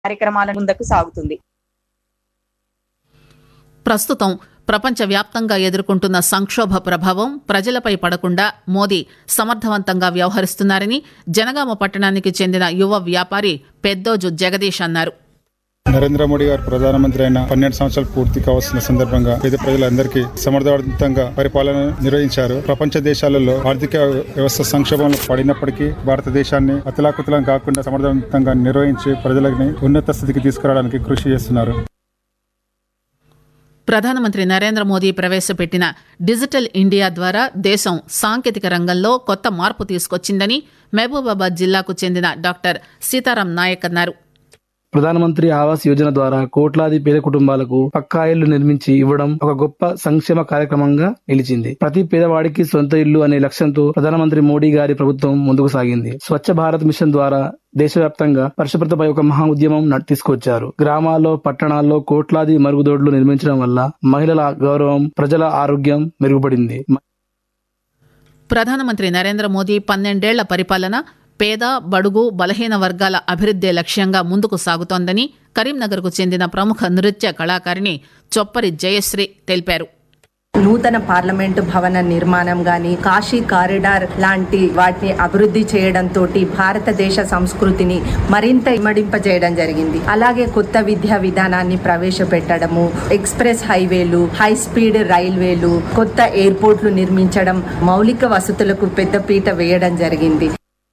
కార్యక్రమాల ముందుకు సాగుతుంది ప్రస్తుతం ప్రపంచవ్యాప్తంగా ఎదుర్కొంటున్న సంక్షోభ ప్రభావం ప్రజలపై పడకుండా మోదీ సమర్థవంతంగా వ్యవహరిస్తున్నారని జనగామ పట్టణానికి చెందిన యువ వ్యాపారి పెద్దోజు జగదీష్ అన్నారు నరేంద్ర మోడీ గారు ప్రధానమంత్రి అయిన పన్నెండు సంవత్సరాలు పూర్తి కావాల్సిన సందర్భంగా పేద ప్రజలందరికీ సమర్థవంతంగా పరిపాలన నిర్వహించారు ప్రపంచ దేశాలలో ఆర్థిక వ్యవస్థ సంక్షోభంలో పడినప్పటికీ భారతదేశాన్ని అతలాకుతలం కాకుండా సమర్థవంతంగా నిర్వహించి ప్రజలని ఉన్నత స్థితికి తీసుకురావడానికి కృషి చేస్తున్నారు ప్రధానమంత్రి నరేంద్ర మోదీ ప్రవేశపెట్టిన డిజిటల్ ఇండియా ద్వారా దేశం సాంకేతిక రంగంలో కొత్త మార్పు తీసుకొచ్చిందని మహబూబాబాద్ జిల్లాకు చెందిన డాక్టర్ సీతారాం నాయక్ అన్నారు ప్రధానమంత్రి ఆవాస్ యోజన ద్వారా కోట్లాది పేద కుటుంబాలకు పక్కా ఇళ్లు నిర్మించి ఇవ్వడం ఒక గొప్ప సంక్షేమ కార్యక్రమంగా నిలిచింది ప్రతి పేదవాడికి సొంత ఇల్లు అనే లక్ష్యంతో ప్రధానమంత్రి మోడీ గారి ప్రభుత్వం ముందుకు సాగింది స్వచ్ఛ భారత్ మిషన్ ద్వారా దేశవ్యాప్తంగా పరిశుభ్రతపై ఒక మహా ఉద్యమం నడ్- తీసుకొచ్చారు గ్రామాల్లో పట్టణాల్లో కోట్లాది మరుగుదొడ్లు నిర్మించడం వల్ల మహిళల గౌరవం ప్రజల ఆరోగ్యం మెరుగుపడింది ప్రధానమంత్రి నరేంద్ర మోదీ పన్నెండేళ్ల పరిపాలన పేద బడుగు బలహీన వర్గాల అభివృద్దే లక్ష్యంగా ముందుకు సాగుతోందని కరీంనగర్కు చెందిన ప్రముఖ నృత్య కళాకారిణి చొప్పరి జయశ్రీ తెలిపారు నూతన పార్లమెంటు భవన నిర్మాణం గాని కాశీ కారిడార్ లాంటి వాటిని అభివృద్ధి చేయడంతో భారతదేశ సంస్కృతిని మరింత ఇమడింపజేయడం జరిగింది అలాగే కొత్త విద్యా విధానాన్ని ప్రవేశపెట్టడము ఎక్స్ప్రెస్ హైవేలు హై స్పీడ్ రైల్వేలు కొత్త ఎయిర్పోర్ట్లు నిర్మించడం మౌలిక వసతులకు పెద్దపీట వేయడం జరిగింది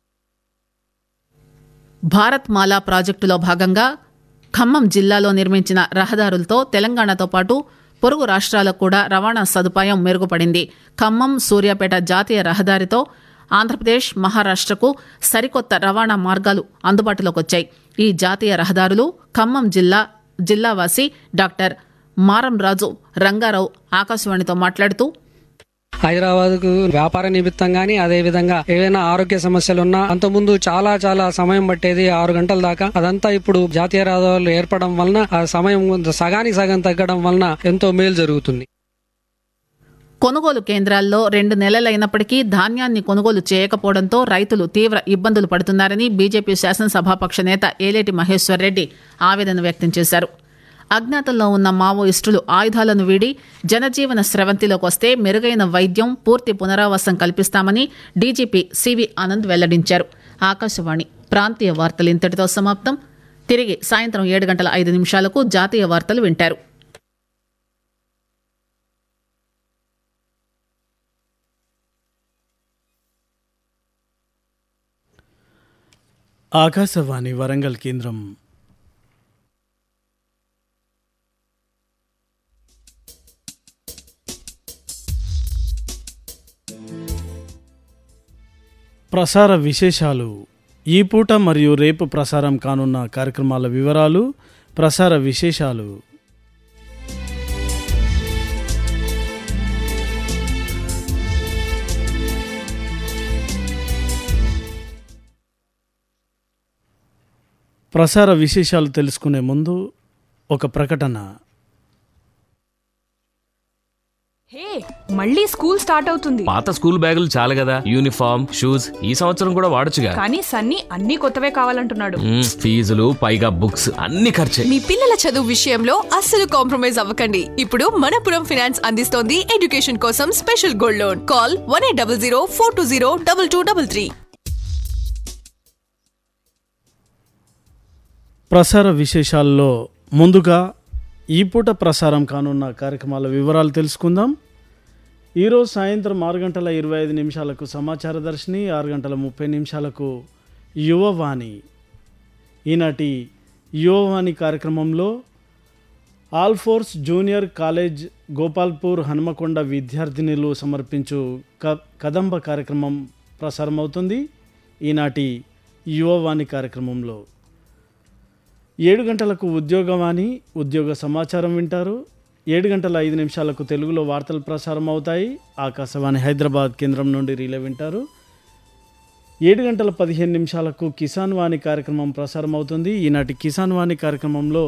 భారత్ మాలా ప్రాజెక్టులో భాగంగా ఖమ్మం జిల్లాలో నిర్మించిన రహదారులతో తెలంగాణతో పాటు పొరుగు రాష్ట్రాలకు కూడా రవాణా సదుపాయం మెరుగుపడింది ఖమ్మం సూర్యాపేట జాతీయ రహదారితో ఆంధ్రప్రదేశ్ మహారాష్ట్రకు సరికొత్త రవాణా మార్గాలు అందుబాటులోకి వచ్చాయి ఈ జాతీయ రహదారులు ఖమ్మం జిల్లా జిల్లావాసి డాక్టర్ మారం రాజు రంగారావు ఆకాశవాణితో మాట్లాడుతూ హైదరాబాద్ కు వ్యాపార నిమిత్తం గానీ అదే విధంగా ఏవైనా ఆరోగ్య సమస్యలు ఉన్నా అంతకుముందు చాలా చాలా సమయం పట్టేది ఆరు గంటల దాకా అదంతా ఇప్పుడు జాతీయ రహదారులు ఏర్పడడం వలన ఆ సమయం సగానికి సగం తగ్గడం వలన ఎంతో మేలు జరుగుతుంది కొనుగోలు కేంద్రాల్లో రెండు నెలలైనప్పటికీ ధాన్యాన్ని కొనుగోలు చేయకపోవడంతో రైతులు తీవ్ర ఇబ్బందులు పడుతున్నారని బీజేపీ శాసనసభాపక్ష నేత ఏలేటి మహేశ్వర్ రెడ్డి ఆవేదన వ్యక్తం చేశారు అజ్ఞాతంలో ఉన్న మావోయిస్టులు ఆయుధాలను వీడి జనజీవన స్రవంతిలోకి వస్తే మెరుగైన వైద్యం పూర్తి పునరావాసం కల్పిస్తామని డీజీపీ సివి ఆనంద్ వెల్లడించారు ఆకాశవాణి ప్రాంతీయ వార్తలు ఇంతటితో సమాప్తం తిరిగి సాయంత్రం ఏడు గంటల ఐదు నిమిషాలకు జాతీయ వార్తలు వింటారు ఆకాశవాణి వరంగల్ కేంద్రం ప్రసార విశేషాలు ఈ పూట మరియు రేపు ప్రసారం కానున్న కార్యక్రమాల వివరాలు ప్రసార విశేషాలు ప్రసార విశేషాలు తెలుసుకునే ముందు ఒక ప్రకటన హే మళ్ళీ స్కూల్ స్టార్ట్ అవుతుంది పాత స్కూల్ బ్యాగులు చాలు కదా యూనిఫామ్ షూస్ ఈ సంవత్సరం కూడా వాడొచ్చుగా కానీ సన్నీ అన్ని కొత్తవే కావాలంటున్నాడు మ్మ్, ఫీజులు పైగా బుక్స్ అన్ని ఖర్చే మీ పిల్లల చదువు విషయంలో అస్సలు కాంప్రమైజ్ అవ్వకండి ఇప్పుడు మనపురం ఫైనాన్స్ అందిస్తోంది ఎడ్యుకేషన్ కోసం special gold loan call one eight double zero four two zero double two double three ప్రసార విశేషాల్లో ముందుగా ఈ పూట ప్రసారం కానున్న కార్యక్రమాల వివరాలు తెలుసుకుందాం ఈరోజు సాయంత్రం ఆరు గంటల ఇరవై ఐదు నిమిషాలకు సమాచార దర్శిని ఆరు గంటల ముప్పై నిమిషాలకు యువవాణి ఈనాటి యువవాణి కార్యక్రమంలో ఆల్ఫోర్స్ జూనియర్ కాలేజ్ గోపాల్పూర్ హనుమకొండ విద్యార్థినులు సమర్పించు క కదంబ కార్యక్రమం ప్రసారమవుతుంది ఈనాటి యువవాణి కార్యక్రమంలో ఏడు గంటలకు ఉద్యోగవాణి ఉద్యోగ సమాచారం వింటారు ఏడు గంటల ఐదు నిమిషాలకు తెలుగులో వార్తలు ప్రసారం అవుతాయి ఆకాశవాణి హైదరాబాద్ కేంద్రం నుండి రీలే వింటారు ఏడు గంటల పదిహేను నిమిషాలకు కిసాన్ వాణి కార్యక్రమం ప్రసారం అవుతుంది ఈనాటి కిసాన్ వాణి కార్యక్రమంలో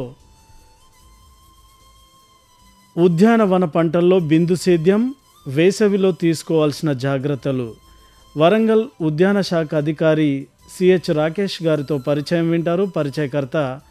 ఉద్యానవన పంటల్లో బిందు సేద్యం వేసవిలో తీసుకోవాల్సిన జాగ్రత్తలు వరంగల్ ఉద్యాన శాఖ అధికారి సిహెచ్ రాకేష్ గారితో పరిచయం వింటారు పరిచయకర్త